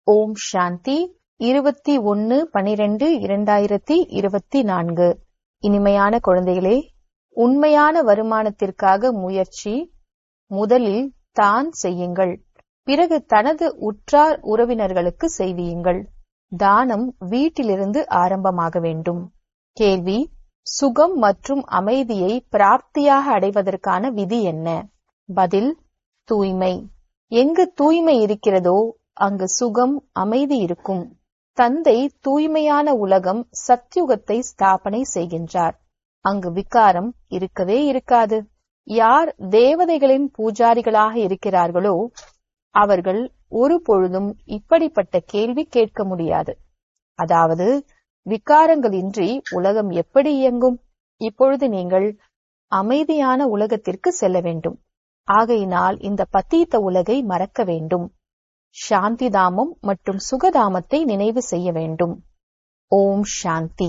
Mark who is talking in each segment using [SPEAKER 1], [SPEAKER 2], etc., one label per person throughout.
[SPEAKER 1] ஓம் சாந்தி இருபத்தி ஒன்னு பனிரெண்டு இரண்டாயிரத்தி இருபத்தி நான்கு இனிமையான குழந்தைகளே உண்மையான வருமானத்திற்காக முயற்சி முதலில் தான் செய்யுங்கள் பிறகு தனது உற்றார் உறவினர்களுக்கு செய்வியுங்கள் தானம் வீட்டிலிருந்து ஆரம்பமாக வேண்டும் கேள்வி சுகம் மற்றும் அமைதியை பிராப்தியாக அடைவதற்கான விதி என்ன பதில் தூய்மை எங்கு தூய்மை இருக்கிறதோ அங்கு சுகம் அமைதி இருக்கும் தந்தை தூய்மையான உலகம் சத்யுகத்தை ஸ்தாபனை செய்கின்றார் அங்கு விகாரம் இருக்கவே இருக்காது யார் தேவதைகளின் பூஜாரிகளாக இருக்கிறார்களோ அவர்கள் ஒரு பொழுதும் இப்படிப்பட்ட கேள்வி கேட்க முடியாது அதாவது விகாரங்களின்றி உலகம் எப்படி இயங்கும் இப்பொழுது நீங்கள் அமைதியான உலகத்திற்கு செல்ல வேண்டும் ஆகையினால் இந்த பத்தீத்த உலகை மறக்க வேண்டும் சாந்தி தாமம் மற்றும் சுகதாமத்தை நினைவு செய்ய வேண்டும் ஓம் சாந்தி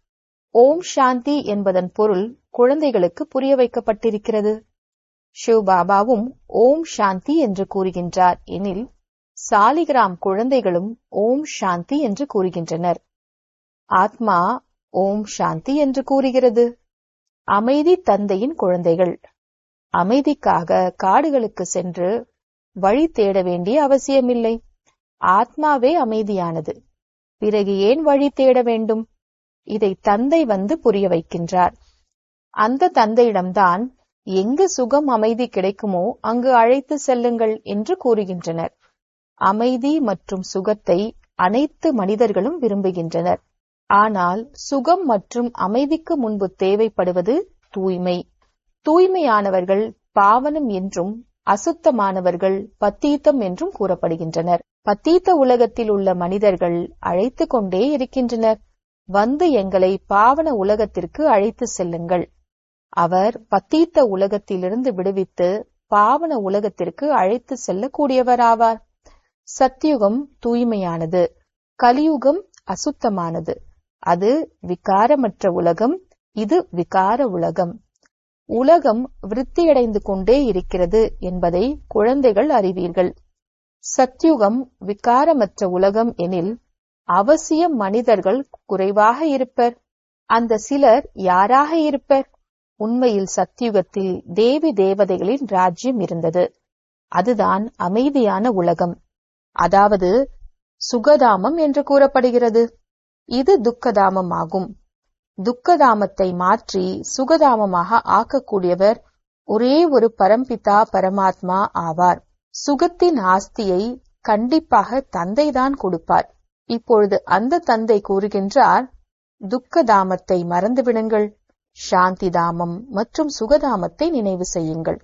[SPEAKER 1] ஓம் சாந்தி என்பதன் பொருள் குழந்தைகளுக்கு புரிய வைக்கப்பட்டிருக்கிறது சிவ் பாபாவும் ஓம் சாந்தி என்று கூறுகின்றார் எனில் சாலிகிராம் குழந்தைகளும் ஓம் சாந்தி என்று கூறுகின்றனர் ஆத்மா ஓம் சாந்தி என்று கூறுகிறது அமைதி தந்தையின் குழந்தைகள் அமைதிக்காக காடுகளுக்கு சென்று வழி தேட வேண்டிய அவசியமில்லை ஆத்மாவே அமைதியானது பிறகு ஏன் வழி தேட வேண்டும் இதை தந்தை வந்து புரிய வைக்கின்றார் அந்த தந்தையிடம்தான் எங்கு சுகம் அமைதி கிடைக்குமோ அங்கு அழைத்து செல்லுங்கள் என்று கூறுகின்றனர் அமைதி மற்றும் சுகத்தை அனைத்து மனிதர்களும் விரும்புகின்றனர் ஆனால் சுகம் மற்றும் அமைதிக்கு முன்பு தேவைப்படுவது தூய்மை தூய்மையானவர்கள் பாவனம் என்றும் அசுத்தமானவர்கள் பத்தீத்தம் என்றும் கூறப்படுகின்றனர் பத்தீத்த உலகத்தில் உள்ள மனிதர்கள் அழைத்து கொண்டே இருக்கின்றனர் வந்து எங்களை பாவன உலகத்திற்கு அழைத்து செல்லுங்கள் அவர் பத்தீத்த உலகத்திலிருந்து விடுவித்து பாவன உலகத்திற்கு அழைத்து செல்லக்கூடியவராவார் சத்தியுகம் தூய்மையானது கலியுகம் அசுத்தமானது அது விகாரமற்ற உலகம் இது விகார உலகம் உலகம் விருத்தியடைந்து கொண்டே இருக்கிறது என்பதை குழந்தைகள் அறிவீர்கள் சத்யுகம் விகாரமற்ற உலகம் எனில் அவசியம் மனிதர்கள் குறைவாக இருப்பர் அந்த சிலர் யாராக இருப்பர் உண்மையில் சத்யுகத்தில் தேவி தேவதைகளின் ராஜ்யம் இருந்தது அதுதான் அமைதியான உலகம் அதாவது சுகதாமம் என்று கூறப்படுகிறது இது துக்கதாமம் ஆகும் துக்கதாமத்தை மாற்றி சுகதாமமாக ஆக்கக்கூடியவர் ஒரே ஒரு பரம்பிதா பரமாத்மா ஆவார் சுகத்தின் ஆஸ்தியை கண்டிப்பாக தந்தைதான் கொடுப்பார் இப்பொழுது அந்த தந்தை கூறுகின்றார் துக்கதாமத்தை மறந்துவிடுங்கள் சாந்தி தாமம் மற்றும் சுகதாமத்தை நினைவு செய்யுங்கள்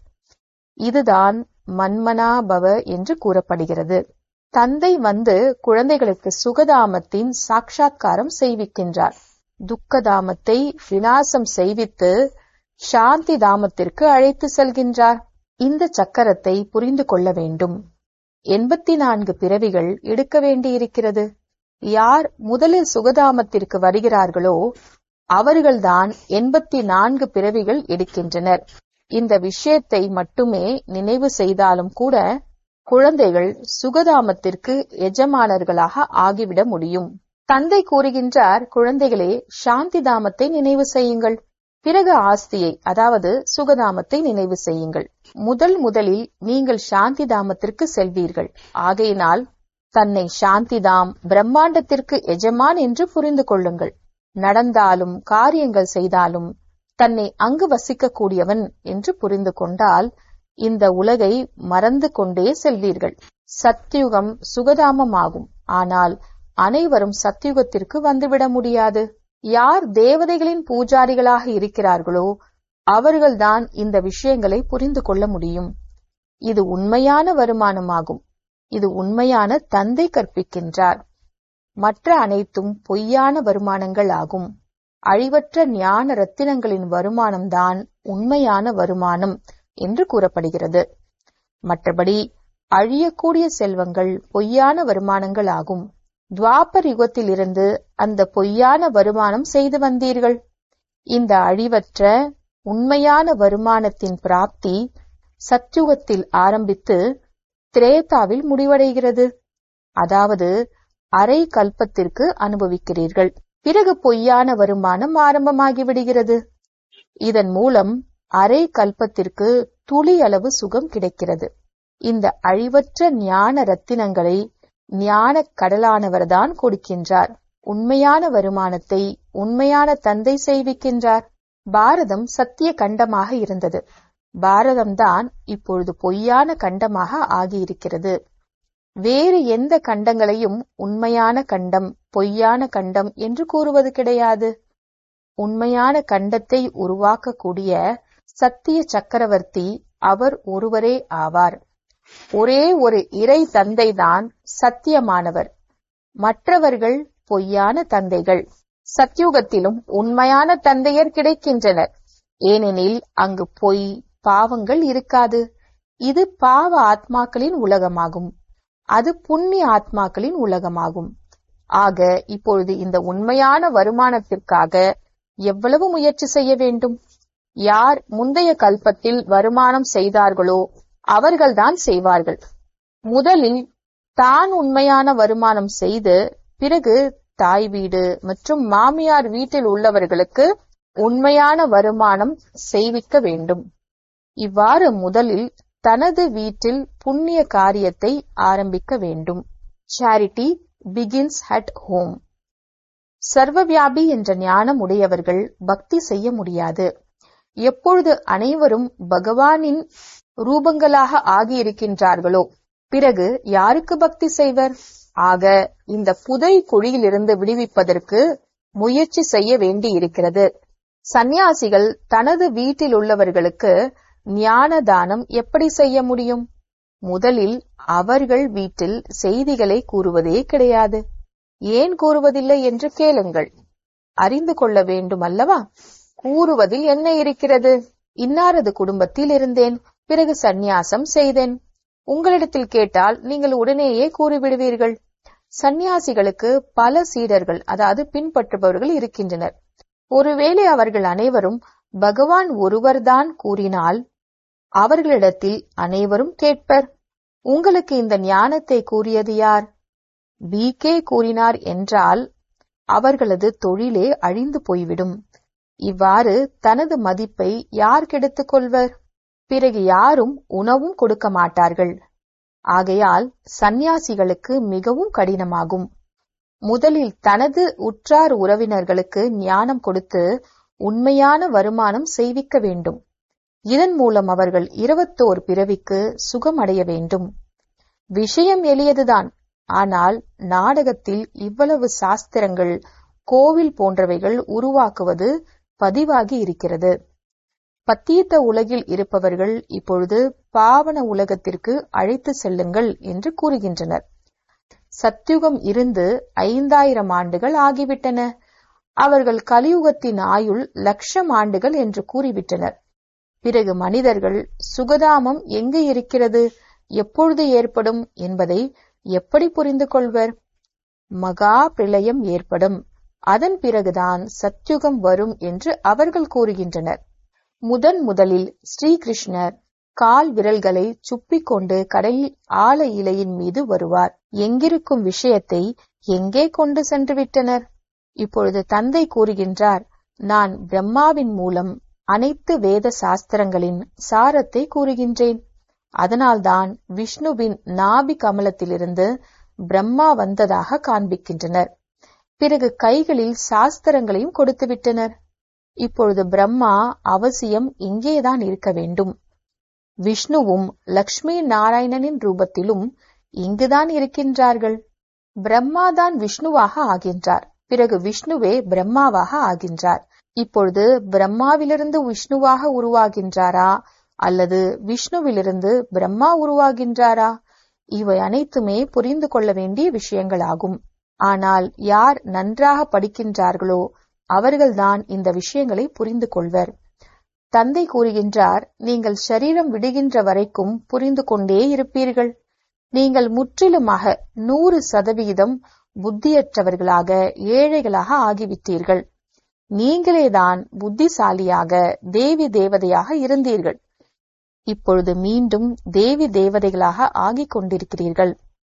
[SPEAKER 1] இதுதான் மன்மனா பவ என்று கூறப்படுகிறது தந்தை வந்து குழந்தைகளுக்கு சுகதாமத்தின் சாட்சா்காரம் செய்விக்கின்றார் துக்கதாமத்தை விநாசம் செய்வித்து சாந்தி தாமத்திற்கு அழைத்து செல்கின்றார் இந்த சக்கரத்தை புரிந்து கொள்ள வேண்டும் எண்பத்தி நான்கு பிறவிகள் எடுக்க வேண்டியிருக்கிறது யார் முதலில் சுகதாமத்திற்கு வருகிறார்களோ அவர்கள்தான் எண்பத்தி நான்கு பிறவிகள் எடுக்கின்றனர் இந்த விஷயத்தை மட்டுமே நினைவு செய்தாலும் கூட குழந்தைகள் சுகதாமத்திற்கு எஜமானர்களாக ஆகிவிட முடியும் தந்தை கூறுகின்றார் குழந்தைகளே சாந்தி தாமத்தை நினைவு செய்யுங்கள் பிறகு ஆஸ்தியை அதாவது சுகதாமத்தை நினைவு செய்யுங்கள் முதல் முதலில் நீங்கள் சாந்தி தாமத்திற்கு செல்வீர்கள் ஆகையினால் தன்னை சாந்திதாம் பிரம்மாண்டத்திற்கு எஜமான் என்று புரிந்து கொள்ளுங்கள் நடந்தாலும் காரியங்கள் செய்தாலும் தன்னை அங்கு வசிக்கக்கூடியவன் என்று புரிந்து கொண்டால் இந்த உலகை மறந்து கொண்டே செல்வீர்கள் சத்யுகம் சுகதாமமாகும் ஆனால் அனைவரும் சத்யுகத்திற்கு வந்துவிட முடியாது யார் தேவதைகளின் பூஜாரிகளாக இருக்கிறார்களோ அவர்கள்தான் இந்த விஷயங்களை புரிந்து கொள்ள முடியும் இது உண்மையான வருமானமாகும் இது உண்மையான தந்தை கற்பிக்கின்றார் மற்ற அனைத்தும் பொய்யான வருமானங்கள் ஆகும் அழிவற்ற ஞான ரத்தினங்களின் வருமானம்தான் உண்மையான வருமானம் என்று கூறப்படுகிறது மற்றபடி அழியக்கூடிய செல்வங்கள் பொய்யான வருமானங்கள் ஆகும் துவாபர் யுகத்திலிருந்து அந்த பொய்யான வருமானம் செய்து வந்தீர்கள் இந்த அழிவற்ற உண்மையான வருமானத்தின் பிராப்தி சத்யுகத்தில் ஆரம்பித்து திரேதாவில் முடிவடைகிறது அதாவது அரை கல்பத்திற்கு அனுபவிக்கிறீர்கள் பிறகு பொய்யான வருமானம் ஆரம்பமாகி விடுகிறது இதன் மூலம் அரை கல்பத்திற்கு துளி அளவு சுகம் கிடைக்கிறது இந்த அழிவற்ற ஞான ரத்தினங்களை ஞான கடலானவர்தான் கொடுக்கின்றார் உண்மையான வருமானத்தை உண்மையான தந்தை செய்விக்கின்றார் பாரதம் சத்திய கண்டமாக இருந்தது பாரதம்தான் இப்பொழுது பொய்யான கண்டமாக ஆகியிருக்கிறது வேறு எந்த கண்டங்களையும் உண்மையான கண்டம் பொய்யான கண்டம் என்று கூறுவது கிடையாது உண்மையான கண்டத்தை உருவாக்கக்கூடிய சத்திய சக்கரவர்த்தி அவர் ஒருவரே ஆவார் ஒரே ஒரு இறை தந்தைதான் சத்தியமானவர் மற்றவர்கள் பொய்யான தந்தைகள் சத்யுகத்திலும் உண்மையான தந்தையர் கிடைக்கின்றனர் ஏனெனில் அங்கு பொய் பாவங்கள் இருக்காது இது பாவ ஆத்மாக்களின் உலகமாகும் அது புண்ணிய ஆத்மாக்களின் உலகமாகும் ஆக இப்பொழுது இந்த உண்மையான வருமானத்திற்காக எவ்வளவு முயற்சி செய்ய வேண்டும் யார் முந்தைய கல்பத்தில் வருமானம் செய்தார்களோ அவர்கள்தான் செய்வார்கள் முதலில் தான் உண்மையான வருமானம் செய்து பிறகு தாய் வீடு மற்றும் மாமியார் வீட்டில் உள்ளவர்களுக்கு உண்மையான வருமானம் செய்விக்க வேண்டும் இவ்வாறு முதலில் தனது வீட்டில் புண்ணிய காரியத்தை ஆரம்பிக்க வேண்டும் சேரிட்டி பிகின்ஸ் அட் ஹோம் சர்வவியாபி என்ற ஞானம் உடையவர்கள் பக்தி செய்ய முடியாது எப்பொழுது அனைவரும் பகவானின் ரூபங்களாக ஆகியிருக்கின்றார்களோ பிறகு யாருக்கு பக்தி செய்வர் ஆக இந்த புதை குழியிலிருந்து விடுவிப்பதற்கு முயற்சி செய்ய வேண்டி இருக்கிறது சந்நியாசிகள் தனது வீட்டில் உள்ளவர்களுக்கு ஞான தானம் எப்படி செய்ய முடியும் முதலில் அவர்கள் வீட்டில் செய்திகளை கூறுவதே கிடையாது ஏன் கூறுவதில்லை என்று கேளுங்கள் அறிந்து கொள்ள வேண்டும் அல்லவா கூறுவதில் என்ன இருக்கிறது இன்னாரது குடும்பத்தில் இருந்தேன் பிறகு சந்நியாசம் செய்தேன் உங்களிடத்தில் கேட்டால் நீங்கள் உடனேயே கூறிவிடுவீர்கள் சந்நியாசிகளுக்கு பல சீடர்கள் அதாவது பின்பற்றுபவர்கள் இருக்கின்றனர் ஒருவேளை அவர்கள் அனைவரும் பகவான் ஒருவர்தான் கூறினால் அவர்களிடத்தில் அனைவரும் கேட்பர் உங்களுக்கு இந்த ஞானத்தை கூறியது யார் பி கே கூறினார் என்றால் அவர்களது தொழிலே அழிந்து போய்விடும் இவ்வாறு தனது மதிப்பை யார் கெடுத்துக் கொள்வர் பிறகு யாரும் உணவும் கொடுக்க மாட்டார்கள் ஆகையால் சந்நியாசிகளுக்கு மிகவும் கடினமாகும் முதலில் தனது உற்றார் உறவினர்களுக்கு ஞானம் கொடுத்து உண்மையான வருமானம் செய்விக்க வேண்டும் இதன் மூலம் அவர்கள் இருபத்தோர் பிறவிக்கு சுகம் அடைய வேண்டும் விஷயம் எளியதுதான் ஆனால் நாடகத்தில் இவ்வளவு சாஸ்திரங்கள் கோவில் போன்றவைகள் உருவாக்குவது பதிவாகி இருக்கிறது பத்தீத்த உலகில் இருப்பவர்கள் இப்பொழுது பாவன உலகத்திற்கு அழைத்து செல்லுங்கள் என்று கூறுகின்றனர் சத்யுகம் இருந்து ஐந்தாயிரம் ஆண்டுகள் ஆகிவிட்டன அவர்கள் கலியுகத்தின் ஆயுள் லட்சம் ஆண்டுகள் என்று கூறிவிட்டனர் பிறகு மனிதர்கள் சுகதாமம் எங்கு இருக்கிறது எப்பொழுது ஏற்படும் என்பதை எப்படி புரிந்து கொள்வர் மகா பிரளயம் ஏற்படும் அதன் பிறகுதான் சத்யுகம் வரும் என்று அவர்கள் கூறுகின்றனர் முதன் முதலில் ஸ்ரீகிருஷ்ணர் கால் விரல்களை சுப்பிக்கொண்டு கடலில் ஆழ இலையின் மீது வருவார் எங்கிருக்கும் விஷயத்தை எங்கே கொண்டு சென்று விட்டனர் இப்பொழுது தந்தை கூறுகின்றார் நான் பிரம்மாவின் மூலம் அனைத்து வேத சாஸ்திரங்களின் சாரத்தை கூறுகின்றேன் அதனால்தான் விஷ்ணுவின் நாபி கமலத்திலிருந்து பிரம்மா வந்ததாக காண்பிக்கின்றனர் பிறகு கைகளில் சாஸ்திரங்களையும் கொடுத்து விட்டனர் இப்பொழுது பிரம்மா அவசியம் இங்கேதான் இருக்க வேண்டும் விஷ்ணுவும் லக்ஷ்மி நாராயணனின் ரூபத்திலும் இங்குதான் இருக்கின்றார்கள் பிரம்மாதான் விஷ்ணுவாக ஆகின்றார் பிறகு விஷ்ணுவே பிரம்மாவாக ஆகின்றார் இப்பொழுது பிரம்மாவிலிருந்து விஷ்ணுவாக உருவாகின்றாரா அல்லது விஷ்ணுவிலிருந்து பிரம்மா உருவாகின்றாரா இவை அனைத்துமே புரிந்து கொள்ள வேண்டிய விஷயங்களாகும் ஆனால் யார் நன்றாக படிக்கின்றார்களோ அவர்கள்தான் இந்த விஷயங்களை புரிந்து கொள்வர் தந்தை கூறுகின்றார் நீங்கள் சரீரம் விடுகின்ற வரைக்கும் புரிந்து கொண்டே இருப்பீர்கள் நீங்கள் முற்றிலுமாக நூறு சதவிகிதம் புத்தியற்றவர்களாக ஏழைகளாக ஆகிவிட்டீர்கள் நீங்களேதான் புத்திசாலியாக தேவி தேவதையாக இருந்தீர்கள் இப்பொழுது மீண்டும் தேவி தேவதைகளாக ஆகிக் கொண்டிருக்கிறீர்கள்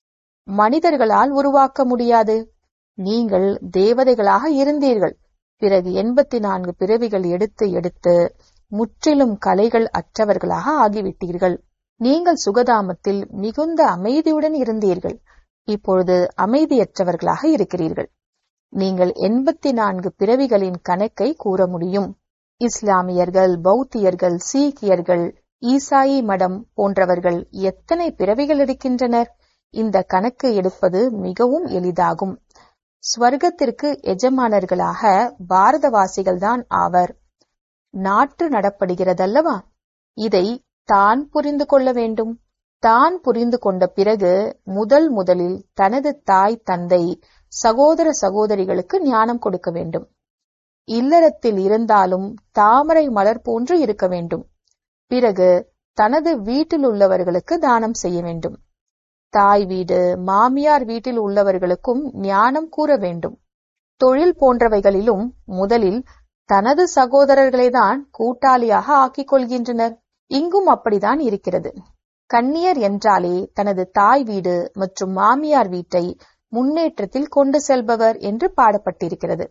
[SPEAKER 1] மனிதர்களால் உருவாக்க முடியாது நீங்கள் தேவதைகளாக இருந்தீர்கள் பிறகு எண்பத்தி நான்கு பிறவிகள் எடுத்து எடுத்து முற்றிலும் கலைகள் அற்றவர்களாக ஆகிவிட்டீர்கள் நீங்கள் சுகதாமத்தில் மிகுந்த அமைதியுடன் இருந்தீர்கள் இப்பொழுது அமைதியற்றவர்களாக இருக்கிறீர்கள் நீங்கள் எண்பத்தி நான்கு பிறவிகளின் கணக்கை கூற முடியும் இஸ்லாமியர்கள் பௌத்தியர்கள் சீக்கியர்கள் ஈசாயி மடம் போன்றவர்கள் எத்தனை பிறவிகள் எடுக்கின்றனர் இந்த கணக்கு எடுப்பது மிகவும் எளிதாகும் ஸ்வர்க்கத்திற்கு எஜமானர்களாக பாரதவாசிகள்தான் ஆவர் நாட்டு நடப்படுகிறதல்லவா இதை தான் புரிந்து கொள்ள வேண்டும் தான் புரிந்து கொண்ட பிறகு முதல் முதலில் தனது தாய் தந்தை சகோதர சகோதரிகளுக்கு ஞானம் கொடுக்க வேண்டும் இல்லறத்தில் இருந்தாலும் தாமரை மலர் போன்று இருக்க வேண்டும் பிறகு தனது வீட்டில் உள்ளவர்களுக்கு தானம் செய்ய வேண்டும் தாய் வீடு மாமியார் வீட்டில் உள்ளவர்களுக்கும் ஞானம் கூற வேண்டும் தொழில் போன்றவைகளிலும் முதலில் தனது சகோதரர்களை தான் கூட்டாளியாக ஆக்கிக் கொள்கின்றனர் இங்கும் அப்படிதான் இருக்கிறது கன்னியர் என்றாலே தனது தாய் வீடு மற்றும் மாமியார் வீட்டை முன்னேற்றத்தில் கொண்டு செல்பவர் என்று பாடப்பட்டிருக்கிறது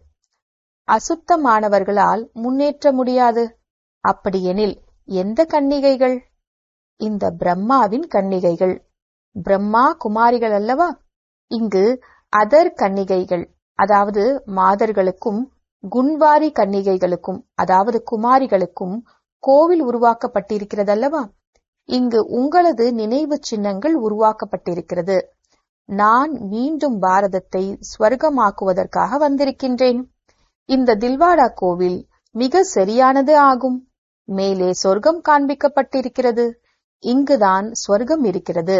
[SPEAKER 1] அசுத்தமானவர்களால் முன்னேற்ற முடியாது அப்படியெனில் எந்த கன்னிகைகள் இந்த பிரம்மாவின் கன்னிகைகள் பிரம்மா குமாரிகள் அல்லவா இங்கு அதர் கன்னிகைகள் அதாவது மாதர்களுக்கும் குன்வாரி கன்னிகைகளுக்கும் அதாவது குமாரிகளுக்கும் கோவில் உருவாக்கப்பட்டிருக்கிறதல்லவா இங்கு உங்களது நினைவு சின்னங்கள் உருவாக்கப்பட்டிருக்கிறது நான் மீண்டும் பாரதத்தை ஸ்வர்க்கமாக்குவதற்காக வந்திருக்கின்றேன் இந்த தில்வாடா கோவில் மிக சரியானது ஆகும் மேலே சொர்க்கம் காண்பிக்கப்பட்டிருக்கிறது இங்குதான் சொர்க்கம் இருக்கிறது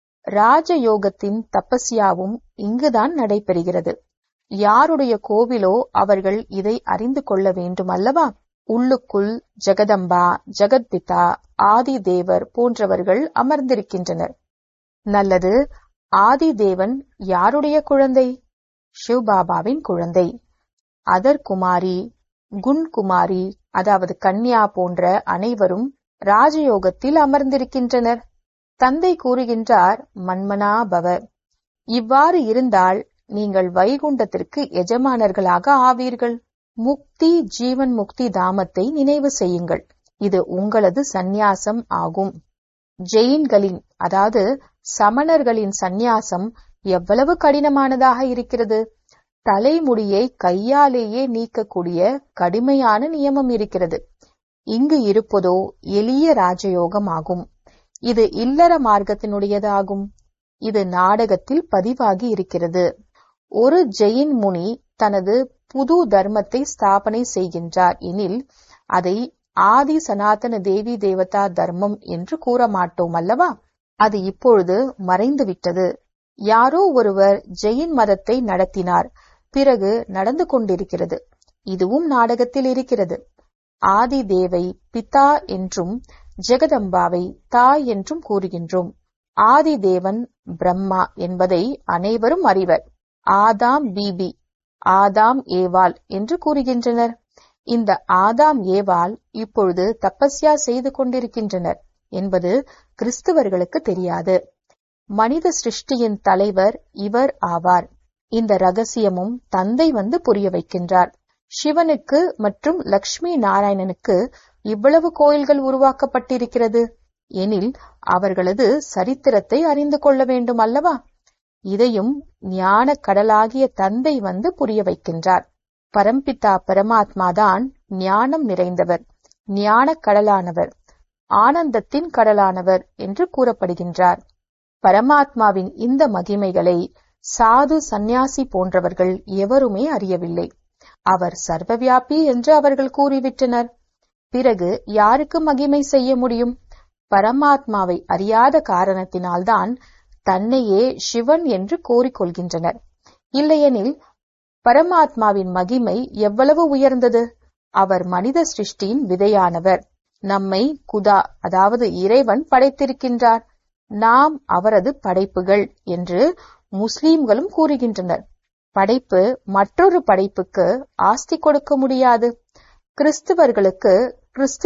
[SPEAKER 1] ராஜயோகத்தின் தபஸ்யாவும் இங்குதான் நடைபெறுகிறது யாருடைய கோவிலோ அவர்கள் இதை அறிந்து கொள்ள வேண்டும் அல்லவா உள்ளுக்குள் ஜெகதம்பா ஜெகத்பிதா ஆதி தேவர் போன்றவர்கள் அமர்ந்திருக்கின்றனர் நல்லது ஆதி தேவன் யாருடைய குழந்தை சிவபாபாவின் குழந்தை அதர் குமாரி குன்குமாரி அதாவது கன்யா போன்ற அனைவரும் ராஜயோகத்தில் அமர்ந்திருக்கின்றனர் தந்தை கூறுகின்றார் மன்மனா பவ இவ்வாறு இருந்தால் நீங்கள் வைகுண்டத்திற்கு எஜமானர்களாக ஆவீர்கள் முக்தி ஜீவன் முக்தி தாமத்தை நினைவு செய்யுங்கள் இது உங்களது சந்நியாசம் ஆகும் ஜெயின்களின் அதாவது சமணர்களின் சந்நியாசம் எவ்வளவு கடினமானதாக இருக்கிறது தலைமுடியை கையாலேயே நீக்கக்கூடிய கடுமையான நியமம் இருக்கிறது இங்கு இருப்பதோ எளிய ராஜயோகம் ஆகும் இது இல்லற மார்க்கத்தினுடையதாகும் இது நாடகத்தில் பதிவாகி இருக்கிறது ஒரு ஜெயின் முனி தனது புது தர்மத்தை ஸ்தாபனை செய்கின்றார் எனில் அதை ஆதி சனாதன தேவி தேவதா தர்மம் என்று கூற மாட்டோம் அல்லவா அது இப்பொழுது மறைந்து விட்டது யாரோ ஒருவர் ஜெயின் மதத்தை நடத்தினார் பிறகு நடந்து கொண்டிருக்கிறது இதுவும் நாடகத்தில் இருக்கிறது ஆதி தேவை பிதா என்றும் ஜெகதம்பாவை தாய் என்றும் கூறுகின்றோம் ஆதி தேவன் பிரம்மா என்பதை அனைவரும் அறிவர் ஆதாம் பிபி ஆதாம் ஏவாள் என்று கூறுகின்றனர் இந்த ஆதாம் ஏவாள் இப்பொழுது தப்பஸ்யா செய்து கொண்டிருக்கின்றனர் என்பது கிறிஸ்துவர்களுக்கு தெரியாது மனித சிருஷ்டியின் தலைவர் இவர் ஆவார் இந்த ரகசியமும் தந்தை வந்து புரிய வைக்கின்றார் சிவனுக்கு மற்றும் லக்ஷ்மி நாராயணனுக்கு இவ்வளவு கோயில்கள் உருவாக்கப்பட்டிருக்கிறது எனில் அவர்களது சரித்திரத்தை அறிந்து கொள்ள வேண்டும் அல்லவா இதையும் ஞான கடலாகிய தந்தை வந்து புரிய வைக்கின்றார் பரம்பிதா பரமாத்மாதான் ஞானம் நிறைந்தவர் ஞான கடலானவர் ஆனந்தத்தின் கடலானவர் என்று கூறப்படுகின்றார் பரமாத்மாவின் இந்த மகிமைகளை சாது சந்நியாசி போன்றவர்கள் எவருமே அறியவில்லை அவர் சர்வவியாபி என்று அவர்கள் கூறிவிட்டனர் பிறகு யாருக்கு மகிமை செய்ய முடியும் பரமாத்மாவை அறியாத காரணத்தினால்தான் தன்னையே சிவன் என்று கோரிக்கொள்கின்றனர் இல்லையெனில் பரமாத்மாவின் மகிமை எவ்வளவு உயர்ந்தது அவர் மனித சிருஷ்டியின் விதையானவர் நம்மை குதா அதாவது இறைவன் படைத்திருக்கின்றார் நாம் அவரது படைப்புகள் என்று முஸ்லிம்களும் கூறுகின்றனர் படைப்பு மற்றொரு படைப்புக்கு ஆஸ்தி கொடுக்க முடியாது கிறிஸ்துவர்களுக்கு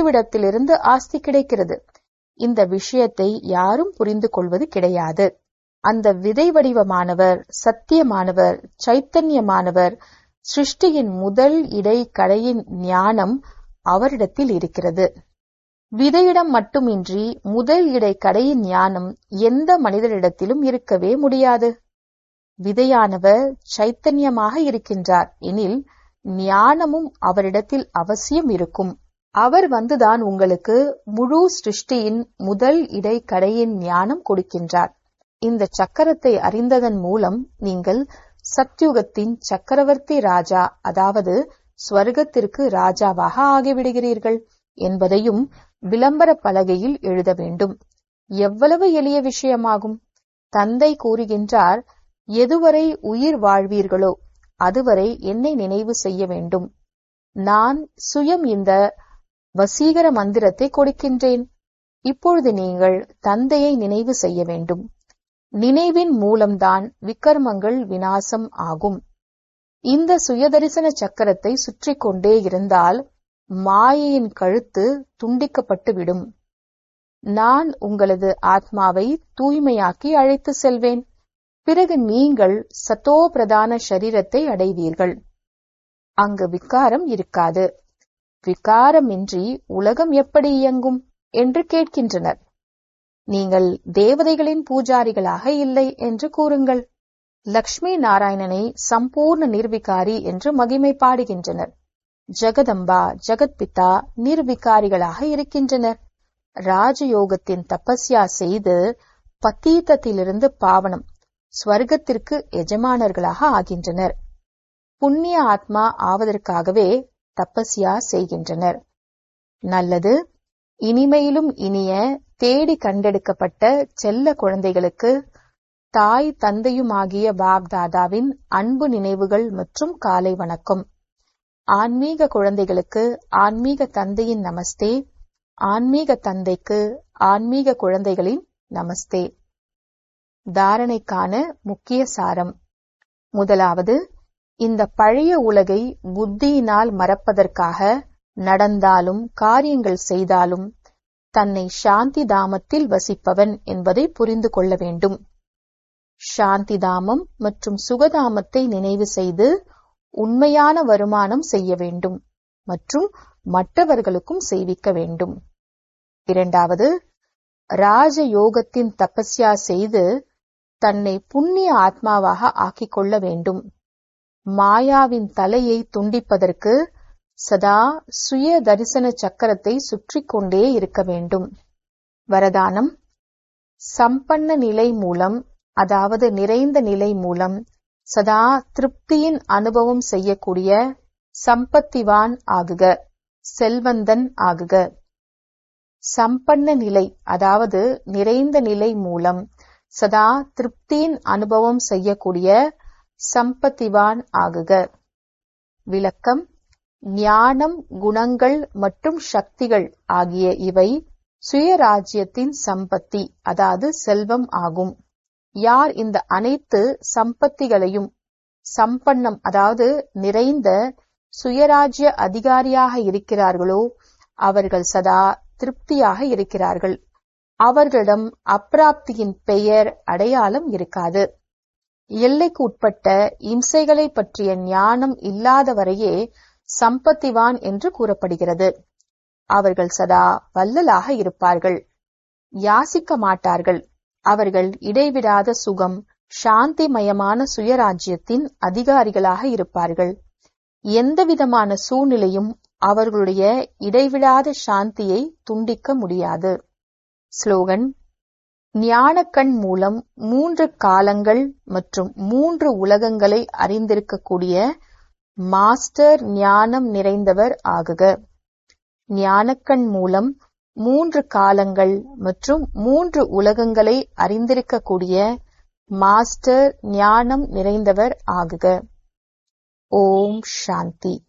[SPEAKER 1] கிறிஸ்துவிடத்திலிருந்து ஆஸ்தி கிடைக்கிறது இந்த விஷயத்தை யாரும் புரிந்து கொள்வது கிடையாது அந்த விதை வடிவமானவர் சத்தியமானவர் சைத்தன்யமானவர் சிருஷ்டியின் முதல் இடை கடையின் ஞானம் அவரிடத்தில் இருக்கிறது விதையிடம் மட்டுமின்றி முதல் இடை கடையின் ஞானம் எந்த மனிதரிடத்திலும் இருக்கவே முடியாது விதையானவர் சைத்தன்யமாக இருக்கின்றார் எனில் ஞானமும் அவரிடத்தில் அவசியம் இருக்கும் அவர் வந்துதான் உங்களுக்கு முழு சிருஷ்டியின் முதல் இடை கடையின் ஞானம் கொடுக்கின்றார் இந்த சக்கரத்தை அறிந்ததன் மூலம் நீங்கள் சத்யுகத்தின் சக்கரவர்த்தி ராஜா அதாவது ஸ்வர்க்கத்திற்கு ராஜாவாக ஆகிவிடுகிறீர்கள் என்பதையும் விளம்பர பலகையில் எழுத வேண்டும் எவ்வளவு எளிய விஷயமாகும் தந்தை கூறுகின்றார் எதுவரை உயிர் வாழ்வீர்களோ அதுவரை என்னை நினைவு செய்ய வேண்டும் நான் சுயம் இந்த வசீகர மந்திரத்தை கொடுக்கின்றேன் இப்பொழுது நீங்கள் தந்தையை நினைவு செய்ய வேண்டும் நினைவின் மூலம்தான் விக்கர்மங்கள் வினாசம் ஆகும் இந்த சுயதரிசன சக்கரத்தை சுற்றி கொண்டே இருந்தால் மாயையின் கழுத்து துண்டிக்கப்பட்டுவிடும் நான் உங்களது ஆத்மாவை தூய்மையாக்கி அழைத்து செல்வேன் பிறகு நீங்கள் சத்தோ பிரதான சரீரத்தை அடைவீர்கள் அங்கு விகாரம் இருக்காது விகாரமின்றி உலகம் எப்படி இயங்கும் என்று கேட்கின்றனர் நீங்கள் தேவதைகளின் பூஜாரிகளாக இல்லை என்று கூறுங்கள் லக்ஷ்மி நாராயணனை சம்பூர்ண நிர்விகாரி என்று மகிமை பாடுகின்றனர் ஜெகதம்பா ஜெகத்பிதா நிர்விகாரிகளாக இருக்கின்றனர் ராஜயோகத்தின் தபஸ்யா செய்து பத்தீத்தத்திலிருந்து பாவனம் ஸ்வர்க்கத்திற்கு எஜமானர்களாக ஆகின்றனர் புண்ணிய ஆத்மா ஆவதற்காகவே தபஸ்யா செய்கின்றனர் நல்லது இனிமையிலும் இனிய தேடி கண்டெடுக்கப்பட்ட செல்ல குழந்தைகளுக்கு தாய் தந்தையுமாகிய பாப்தாதாவின் அன்பு நினைவுகள் மற்றும் காலை வணக்கம் ஆன்மீக குழந்தைகளுக்கு ஆன்மீக தந்தையின் நமஸ்தே ஆன்மீக தந்தைக்கு ஆன்மீக குழந்தைகளின் நமஸ்தே தாரணைக்கான முக்கிய சாரம் முதலாவது இந்த பழைய உலகை புத்தியினால் மறப்பதற்காக நடந்தாலும் காரியங்கள் செய்தாலும் தன்னை சாந்தி தாமத்தில் வசிப்பவன் என்பதை புரிந்து கொள்ள வேண்டும் சாந்தி தாமம் மற்றும் சுகதாமத்தை நினைவு செய்து உண்மையான வருமானம் செய்ய வேண்டும் மற்றும் மற்றவர்களுக்கும் செய்விக்க வேண்டும் இரண்டாவது ராஜ யோகத்தின் தபஸ்யா செய்து தன்னை புண்ணிய ஆத்மாவாக ஆக்கிக் கொள்ள வேண்டும் மாயாவின் தலையை துண்டிப்பதற்கு சதா சுய தரிசன சக்கரத்தை சுற்றி கொண்டே இருக்க வேண்டும் வரதானம் சம்பன்ன நிலை மூலம் அதாவது நிறைந்த நிலை மூலம் சதா திருப்தியின் அனுபவம் செய்யக்கூடிய சம்பத்திவான் ஆகுக செல்வந்தன் ஆகுக சம்பன்ன நிலை அதாவது நிறைந்த நிலை மூலம் சதா திருப்தியின் அனுபவம் செய்யக்கூடிய சம்பத்திவான் ஆகுக விளக்கம் ஞானம் குணங்கள் மற்றும் சக்திகள் ஆகிய இவை சுயராஜ்யத்தின் சம்பத்தி அதாவது செல்வம் ஆகும் யார் இந்த அனைத்து சம்பத்திகளையும் சம்பன்னம் அதாவது நிறைந்த சுயராஜ்ய அதிகாரியாக இருக்கிறார்களோ அவர்கள் சதா திருப்தியாக இருக்கிறார்கள் அவர்களிடம் அப்பிராப்தியின் பெயர் அடையாளம் இருக்காது எல்லைக்கு உட்பட்ட இம்சைகளை பற்றிய ஞானம் இல்லாதவரையே சம்பத்திவான் என்று கூறப்படுகிறது அவர்கள் சதா வல்லலாக இருப்பார்கள் யாசிக்க மாட்டார்கள் அவர்கள் இடைவிடாத சுகம் சாந்திமயமான சுயராஜ்யத்தின் அதிகாரிகளாக இருப்பார்கள் எந்தவிதமான சூழ்நிலையும் அவர்களுடைய இடைவிடாத சாந்தியை துண்டிக்க முடியாது ஸ்லோகன் ஞானக்கண் மூலம் மூன்று காலங்கள் மற்றும் மூன்று உலகங்களை அறிந்திருக்கக்கூடிய மாஸ்டர் ஞானம் நிறைந்தவர் ஆகுக ஞானக்கண் மூலம் மூன்று காலங்கள் மற்றும் மூன்று உலகங்களை அறிந்திருக்கக்கூடிய மாஸ்டர் ஞானம் நிறைந்தவர் ஆகுக ஓம் சாந்தி